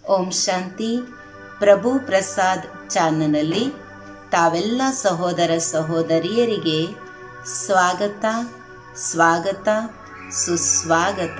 ಓಂ ಶಾಂತಿ ಪ್ರಭು ಪ್ರಸಾದ್ ಚಾನಲ್ನಲ್ಲಿ ತಾವೆಲ್ಲ ಸಹೋದರ ಸಹೋದರಿಯರಿಗೆ ಸ್ವಾಗತ ಸ್ವಾಗತ ಸುಸ್ವಾಗತ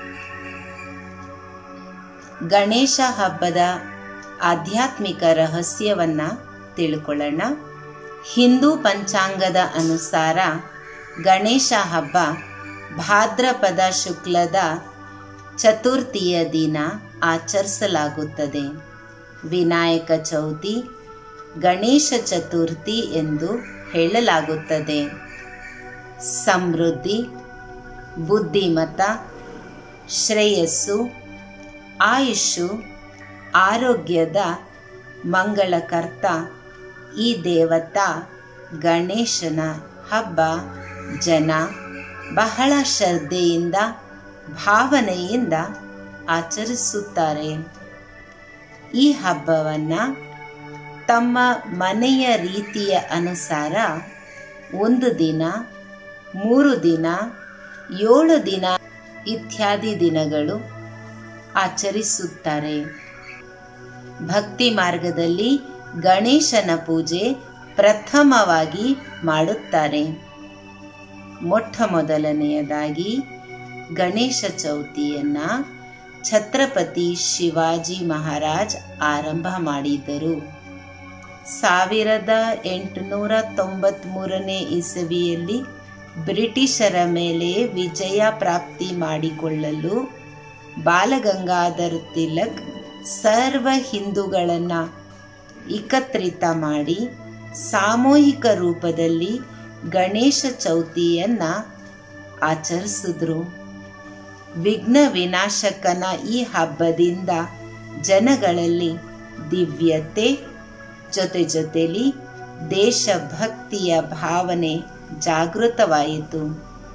ಗಣೇಶ ಹಬ್ಬದ ಆಧ್ಯಾತ್ಮಿಕ ರಹಸ್ಯವನ್ನು ತಿಳ್ಕೊಳ್ಳೋಣ ಹಿಂದೂ ಪಂಚಾಂಗದ ಅನುಸಾರ ಗಣೇಶ ಹಬ್ಬ ಭಾದ್ರಪದ ಶುಕ್ಲದ ಚತುರ್ಥಿಯ ದಿನ ಆಚರಿಸಲಾಗುತ್ತದೆ ವಿನಾಯಕ ಚೌತಿ ಗಣೇಶ ಚತುರ್ಥಿ ಎಂದು ಹೇಳಲಾಗುತ್ತದೆ ಸಮೃದ್ಧಿ ಬುದ್ಧಿಮತ ಶ್ರೇಯಸ್ಸು ಆಯುಷು ಆರೋಗ್ಯದ ಮಂಗಳಕರ್ತ ಈ ದೇವತಾ ಗಣೇಶನ ಹಬ್ಬ ಜನ ಬಹಳ ಶ್ರದ್ಧೆಯಿಂದ ಭಾವನೆಯಿಂದ ಆಚರಿಸುತ್ತಾರೆ ಈ ಹಬ್ಬವನ್ನು ತಮ್ಮ ಮನೆಯ ರೀತಿಯ ಅನುಸಾರ ಒಂದು ದಿನ ಮೂರು ದಿನ ಏಳು ದಿನ ಇತ್ಯಾದಿ ದಿನಗಳು ಆಚರಿಸುತ್ತಾರೆ ಭಕ್ತಿ ಮಾರ್ಗದಲ್ಲಿ ಗಣೇಶನ ಪೂಜೆ ಪ್ರಥಮವಾಗಿ ಮಾಡುತ್ತಾರೆ ಮೊಟ್ಟ ಮೊದಲನೆಯದಾಗಿ ಗಣೇಶ ಚೌತಿಯನ್ನು ಛತ್ರಪತಿ ಶಿವಾಜಿ ಮಹಾರಾಜ್ ಆರಂಭ ಮಾಡಿದರು ಸಾವಿರದ ಎಂಟುನೂರ ತೊಂಬತ್ತ್ಮೂರನೇ ಇಸವಿಯಲ್ಲಿ ಬ್ರಿಟಿಷರ ಮೇಲೆ ವಿಜಯ ಪ್ರಾಪ್ತಿ ಮಾಡಿಕೊಳ್ಳಲು ಬಾಲಗಂಗಾಧರ್ ತಿಲಕ್ ಸರ್ವ ಹಿಂದೂಗಳನ್ನು ಏಕತ್ರಿತ ಮಾಡಿ ಸಾಮೂಹಿಕ ರೂಪದಲ್ಲಿ ಗಣೇಶ ಚೌತಿಯನ್ನು ಆಚರಿಸಿದ್ರು ವಿಘ್ನ ವಿನಾಶಕನ ಈ ಹಬ್ಬದಿಂದ ಜನಗಳಲ್ಲಿ ದಿವ್ಯತೆ ಜೊತೆ ಜೊತೆಲಿ ದೇಶಭಕ್ತಿಯ ಭಾವನೆ ಜಾಗೃತವಾಯಿತು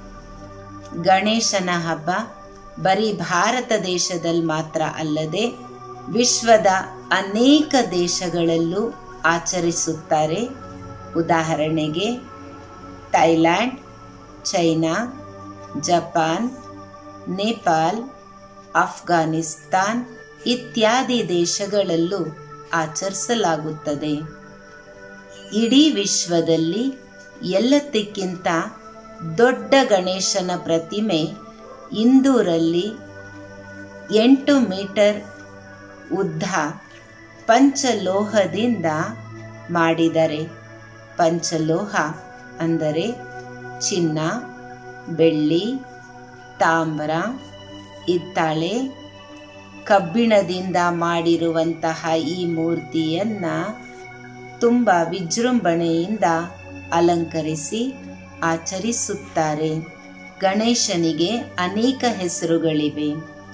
ಗಣೇಶನ ಹಬ್ಬ ಬರೀ ಭಾರತ ದೇಶದಲ್ಲಿ ಮಾತ್ರ ಅಲ್ಲದೆ ವಿಶ್ವದ ಅನೇಕ ದೇಶಗಳಲ್ಲೂ ಆಚರಿಸುತ್ತಾರೆ ಉದಾಹರಣೆಗೆ Thailand China Japan Nepal Afghanistan ಇತ್ಯಾದಿ ದೇಶಗಳಲ್ಲೂ ಆಚರಿಸಲಾಗುತ್ತದೆ ಇಡೀ ವಿಶ್ವದಲ್ಲಿ ಎಲ್ಲದಕ್ಕಿಂತ ದೊಡ್ಡ ಗಣೇಶನ ಪ್ರತಿಮೆ ಇಂದೂರಲ್ಲಿ ಎಂಟು ಮೀಟರ್ ಉದ್ದ ಪಂಚಲೋಹದಿಂದ ಮಾಡಿದರೆ ಪಂಚಲೋಹ ಅಂದರೆ ಚಿನ್ನ ಬೆಳ್ಳಿ ತಾಮ್ರ ಹಿತ್ತಾಳೆ ಕಬ್ಬಿಣದಿಂದ ಮಾಡಿರುವಂತಹ ಈ ಮೂರ್ತಿಯನ್ನು ತುಂಬ ವಿಜೃಂಭಣೆಯಿಂದ ಅಲಂಕರಿಸಿ ಆಚರಿಸುತ್ತಾರೆ ಗಣೇಶನಿಗೆ ಅನೇಕ ಹೆಸರುಗಳಿವೆ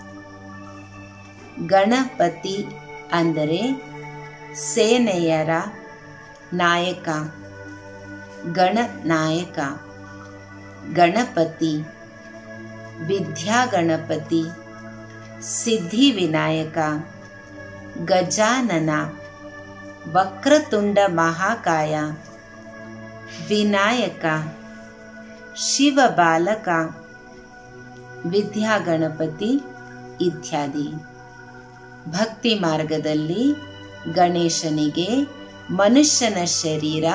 ಗಣಪತಿ ಅಂದರೆ ಸೇನೆಯರ ನಾಯಕ ಗಣನಾಯಕ ಗಣಪತಿ ವಿದ್ಯಾಗಣಪತಿ ಸಿದ್ಧಿವಿನಾಯಕ ಗಜಾನನ ವಕ್ರತುಂಡ ಮಹಾಕಾಯ ವಿನಾಯಕ ಶಿವಬಾಲಕ ವಿದ್ಯಾಗಣಪತಿ ಇತ್ಯಾದಿ ಭಕ್ತಿ ಮಾರ್ಗದಲ್ಲಿ ಗಣೇಶನಿಗೆ ಮನುಷ್ಯನ ಶರೀರ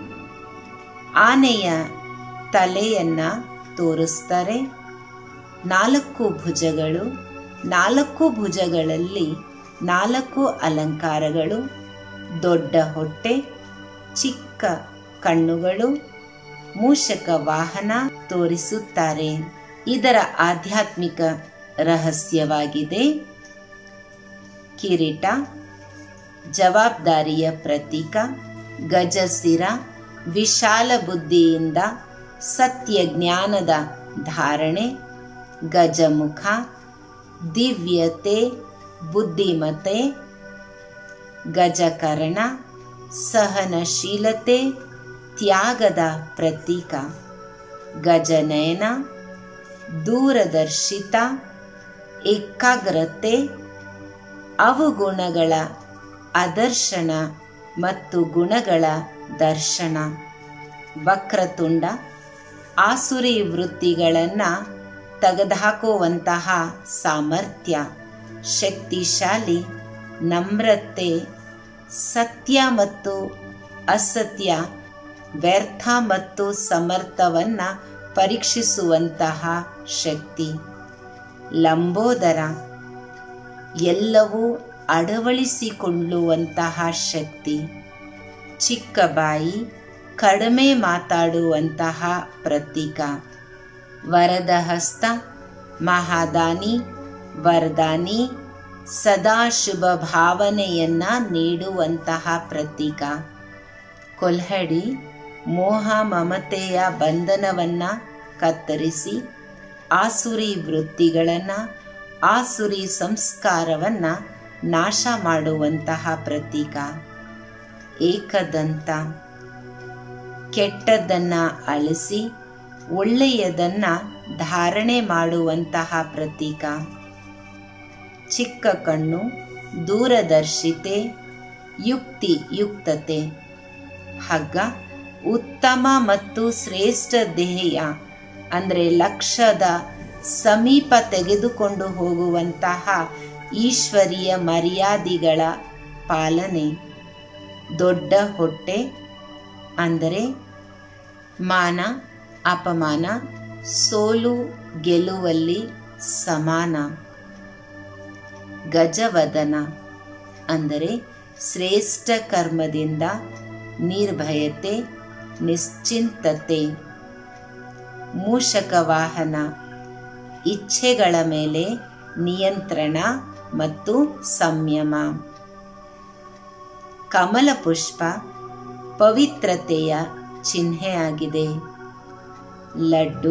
ಆನೆಯ ತಲೆಯನ್ನು ತೋರಿಸ್ತಾರೆ ನಾಲ್ಕು ಭುಜಗಳು ನಾಲ್ಕು ಭುಜಗಳಲ್ಲಿ ನಾಲ್ಕು ಅಲಂಕಾರಗಳು ದೊಡ್ಡ ಹೊಟ್ಟೆ ಚಿಕ್ಕ ಕಣ್ಣುಗಳು ಮೂಷಕ ವಾಹನ ತೋರಿಸುತ್ತಾರೆ ಇದರ ಆಧ್ಯಾತ್ಮಿಕ ರಹಸ್ಯವಾಗಿದೆ ಕಿರೀಟ ಜವಾಬ್ದಾರಿಯ ಪ್ರತೀಕ ಗಜಸಿರ ವಿಶಾಲ ಬುದ್ಧಿಯಿಂದ ಸತ್ಯ ಜ್ಞಾನದ ಧಾರಣೆ ಗಜಮುಖ ದಿವ್ಯತೆ ಬುದ್ಧಿಮತೆ ಗಜಕರ್ಣ ಸಹನಶೀಲತೆ ತ್ಯಾಗದ ಪ್ರತೀಕ ಗಜನಯನ ದೂರದರ್ಶಿತ ಏಕಾಗ್ರತೆ ಅವಗುಣಗಳ ಅದರ್ಶನ ಮತ್ತು ಗುಣಗಳ ದರ್ಶನ ವಕ್ರತುಂಡ ಆಸುರಿ ವೃತ್ತಿಗಳನ್ನು ತೆಗೆದುಹಾಕುವಂತಹ ಸಾಮರ್ಥ್ಯ ಶಕ್ತಿಶಾಲಿ ನಮ್ರತೆ ಸತ್ಯ ಮತ್ತು ಅಸತ್ಯ ವ್ಯರ್ಥ ಮತ್ತು ಸಮರ್ಥವನ್ನು ಪರೀಕ್ಷಿಸುವಂತಹ ಶಕ್ತಿ ಲಂಬೋದರ ಎಲ್ಲವೂ ಅಳವಡಿಸಿಕೊಳ್ಳುವಂತಹ ಶಕ್ತಿ ಚಿಕ್ಕ ಬಾಯಿ ಕಡಿಮೆ ಮಾತಾಡುವಂತಹ ಪ್ರತೀಕ ವರದ ಹಸ್ತ ಮಹಾದಾನಿ ವರದಾನಿ ಸದಾ ಶುಭ ಭಾವನೆಯನ್ನು ನೀಡುವಂತಹ ಪ್ರತೀಕ ಕೊಲ್ಹಡಿ ಮೋಹ ಮಮತೆಯ ಬಂಧನವನ್ನು ಕತ್ತರಿಸಿ ಆಸುರಿ ವೃತ್ತಿಗಳನ್ನು ಆಸುರಿ ಸಂಸ್ಕಾರವನ್ನು ನಾಶ ಮಾಡುವಂತಹ ಪ್ರತೀಕ ಏಕದಂತ ಕೆಟ್ಟದ್ದನ್ನು ಅಳಿಸಿ ಒಳ್ಳೆಯದನ್ನು ಧಾರಣೆ ಮಾಡುವಂತಹ ಪ್ರತೀಕ ಚಿಕ್ಕ ಕಣ್ಣು ದೂರದರ್ಶಿತೆ ಯುಕ್ತಿ ಯುಕ್ತತೆ ಹಗ್ಗ ಉತ್ತಮ ಮತ್ತು ಶ್ರೇಷ್ಠ ಧ್ಯೇಯ ಅಂದರೆ ಲಕ್ಷ್ಯದ ಸಮೀಪ ತೆಗೆದುಕೊಂಡು ಹೋಗುವಂತಹ ಈಶ್ವರೀಯ ಮರ್ಯಾದೆಗಳ ಪಾಲನೆ ದೊಡ್ಡ ಹೊಟ್ಟೆ ಅಂದರೆ ಮಾನ ಅಪಮಾನ ಸೋಲು ಗೆಲುವಲ್ಲಿ ಸಮಾನ ಗಜವದನ ಅಂದರೆ ಶ್ರೇಷ್ಠ ಕರ್ಮದಿಂದ ನಿರ್ಭಯತೆ ನಿಶ್ಚಿಂತತೆ ಮೂಷಕ ವಾಹನ ಇಚ್ಛೆಗಳ ಮೇಲೆ ನಿಯಂತ್ರಣ ಮತ್ತು ಸಂಯಮ ಕಮಲ ಪುಷ್ಪ ಪವಿತ್ರತೆಯ ಚಿಹ್ನೆಯಾಗಿದೆ ಲಡ್ಡು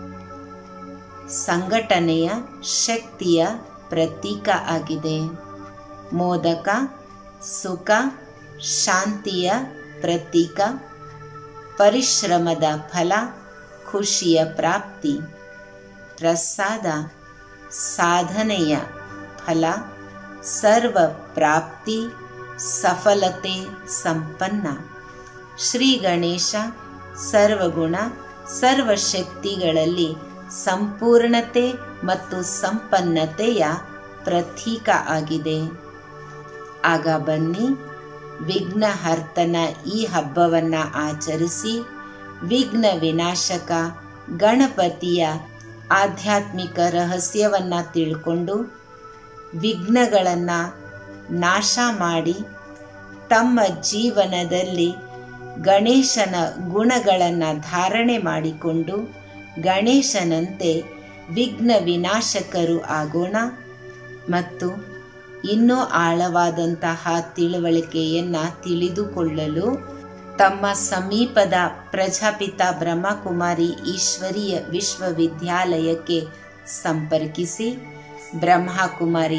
ಸಂಘಟನೆಯ ಶಕ್ತಿಯ ಪ್ರತೀಕ ಆಗಿದೆ ಮೋದಕ ಸುಖ ಶಾಂತಿಯ ಪ್ರತೀಕ ಪರಿಶ್ರಮದ ಫಲ ಖುಷಿಯ ಪ್ರಾಪ್ತಿ ಪ್ರಸಾದ ಸಾಧನೆಯ ಫಲ ಸರ್ವ ಪ್ರಾಪ್ತಿ ಸಫಲತೆ ಸಂಪನ್ನ ಶ್ರೀ ಗಣೇಶ ಸರ್ವಗುಣ ಸರ್ವಶಕ್ತಿಗಳಲ್ಲಿ ಸಂಪೂರ್ಣತೆ ಮತ್ತು ಸಂಪನ್ನತೆಯ ಪ್ರತೀಕ ಆಗಿದೆ ಆಗ ಬನ್ನಿ ವಿಘ್ನಹರ್ತನ ಈ ಹಬ್ಬವನ್ನು ಆಚರಿಸಿ ವಿಘ್ನ ವಿನಾಶಕ ಗಣಪತಿಯ ಆಧ್ಯಾತ್ಮಿಕ ರಹಸ್ಯವನ್ನು ತಿಳ್ಕೊಂಡು ವಿಘ್ನಗಳನ್ನು ನಾಶ ಮಾಡಿ ತಮ್ಮ ಜೀವನದಲ್ಲಿ ಗಣೇಶನ ಗುಣಗಳನ್ನು ಧಾರಣೆ ಮಾಡಿಕೊಂಡು ಗಣೇಶನಂತೆ ವಿಘ್ನ ವಿನಾಶಕರು ಆಗೋಣ ಮತ್ತು ಇನ್ನೂ ಆಳವಾದಂತಹ ತಿಳುವಳಿಕೆಯನ್ನು ತಿಳಿದುಕೊಳ್ಳಲು ತಮ್ಮ ಸಮೀಪದ ಪ್ರಜಾಪಿತ ಬ್ರಹ್ಮಕುಮಾರಿ ಈಶ್ವರೀಯ ವಿಶ್ವವಿದ್ಯಾಲಯಕ್ಕೆ ಸಂಪರ್ಕಿಸಿ ಬ್ರಹ್ಮಕುಮಾರಿ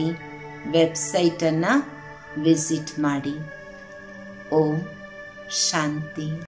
ವೆಬ್ಸೈಟನ್ನು ವಿಸಿಟ್ ಮಾಡಿ ಓಂ ಶಾಂತಿ